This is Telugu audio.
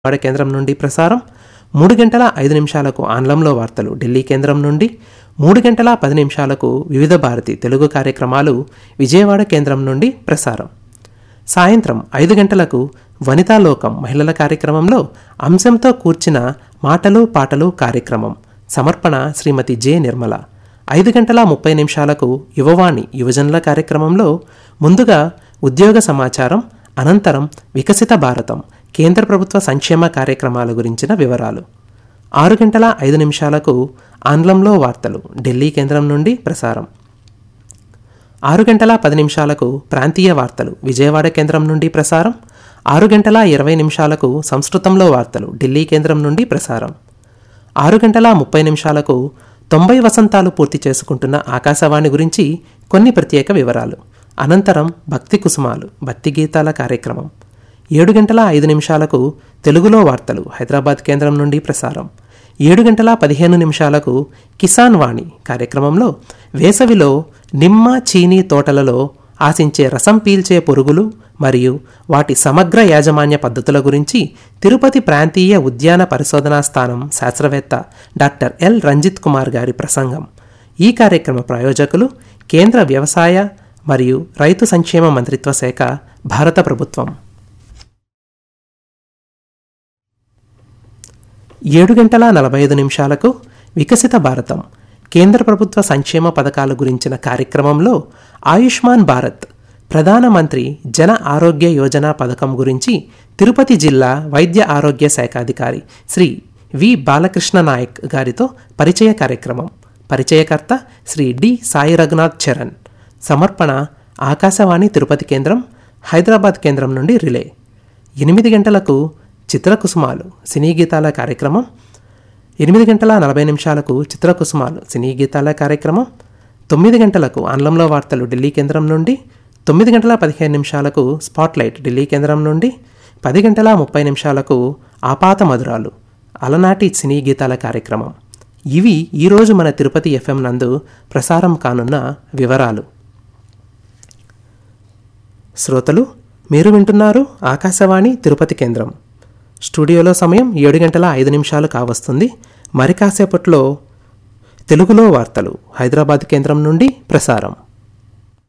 వాడ కేంద్రం నుండి ప్రసారం మూడు గంటల ఐదు నిమిషాలకు ఆంగ్లంలో వార్తలు ఢిల్లీ కేంద్రం నుండి మూడు గంటల పది నిమిషాలకు వివిధ భారతి తెలుగు కార్యక్రమాలు విజయవాడ కేంద్రం నుండి ప్రసారం సాయంత్రం ఐదు గంటలకు వనితాలోకం మహిళల కార్యక్రమంలో అంశంతో కూర్చిన మాటలు పాటలు కార్యక్రమం సమర్పణ శ్రీమతి జె నిర్మల ఐదు గంటల ముప్పై నిమిషాలకు యువవాణి యువజనుల కార్యక్రమంలో ముందుగా ఉద్యోగ సమాచారం అనంతరం వికసిత భారతం కేంద్ర ప్రభుత్వ సంక్షేమ కార్యక్రమాల గురించిన వివరాలు ఆరు గంటల ఐదు నిమిషాలకు ఆంగ్లంలో వార్తలు ఢిల్లీ కేంద్రం నుండి ప్రసారం ఆరు గంటల పది నిమిషాలకు ప్రాంతీయ వార్తలు విజయవాడ కేంద్రం నుండి ప్రసారం ఆరు గంటల ఇరవై నిమిషాలకు సంస్కృతంలో వార్తలు ఢిల్లీ కేంద్రం నుండి ప్రసారం ఆరు గంటల ముప్పై నిమిషాలకు తొంభై వసంతాలు పూర్తి చేసుకుంటున్న ఆకాశవాణి గురించి కొన్ని ప్రత్యేక వివరాలు అనంతరం భక్తి కుసుమాలు భక్తి గీతాల కార్యక్రమం ఏడు గంటల ఐదు నిమిషాలకు తెలుగులో వార్తలు హైదరాబాద్ కేంద్రం నుండి ప్రసారం ఏడు గంటల పదిహేను నిమిషాలకు కిసాన్ వాణి కార్యక్రమంలో వేసవిలో నిమ్మ చీనీ తోటలలో ఆశించే రసం పీల్చే పురుగులు మరియు వాటి సమగ్ర యాజమాన్య పద్ధతుల గురించి తిరుపతి ప్రాంతీయ ఉద్యాన పరిశోధనా స్థానం శాస్త్రవేత్త డాక్టర్ ఎల్ రంజిత్ కుమార్ గారి ప్రసంగం ఈ కార్యక్రమ ప్రాయోజకులు కేంద్ర వ్యవసాయ మరియు రైతు సంక్షేమ మంత్రిత్వ శాఖ భారత ప్రభుత్వం ఏడు గంటల నలభై ఐదు నిమిషాలకు వికసిత భారతం కేంద్ర ప్రభుత్వ సంక్షేమ పథకాల గురించిన కార్యక్రమంలో ఆయుష్మాన్ భారత్ ప్రధానమంత్రి జన ఆరోగ్య యోజన పథకం గురించి తిరుపతి జిల్లా వైద్య ఆరోగ్య శాఖ అధికారి శ్రీ వి బాలకృష్ణ నాయక్ గారితో పరిచయ కార్యక్రమం పరిచయకర్త శ్రీ డి సాయి రఘునాథ్ చరణ్ సమర్పణ ఆకాశవాణి తిరుపతి కేంద్రం హైదరాబాద్ కేంద్రం నుండి రిలే ఎనిమిది గంటలకు చిత్రకుసుమాలు సినీ గీతాల కార్యక్రమం ఎనిమిది గంటల నలభై నిమిషాలకు చిత్రకుసుమాలు సినీ గీతాల కార్యక్రమం తొమ్మిది గంటలకు ఆంగ్లంలో వార్తలు ఢిల్లీ కేంద్రం నుండి తొమ్మిది గంటల పదిహేను నిమిషాలకు స్పాట్లైట్ ఢిల్లీ కేంద్రం నుండి పది గంటల ముప్పై నిమిషాలకు ఆపాత మధురాలు అలనాటి సినీ గీతాల కార్యక్రమం ఇవి ఈరోజు మన తిరుపతి ఎఫ్ఎం నందు ప్రసారం కానున్న వివరాలు శ్రోతలు మీరు వింటున్నారు ఆకాశవాణి తిరుపతి కేంద్రం స్టూడియోలో సమయం ఏడు గంటల ఐదు నిమిషాలు కావస్తుంది మరి కాసేపట్లో తెలుగులో వార్తలు హైదరాబాద్ కేంద్రం నుండి ప్రసారం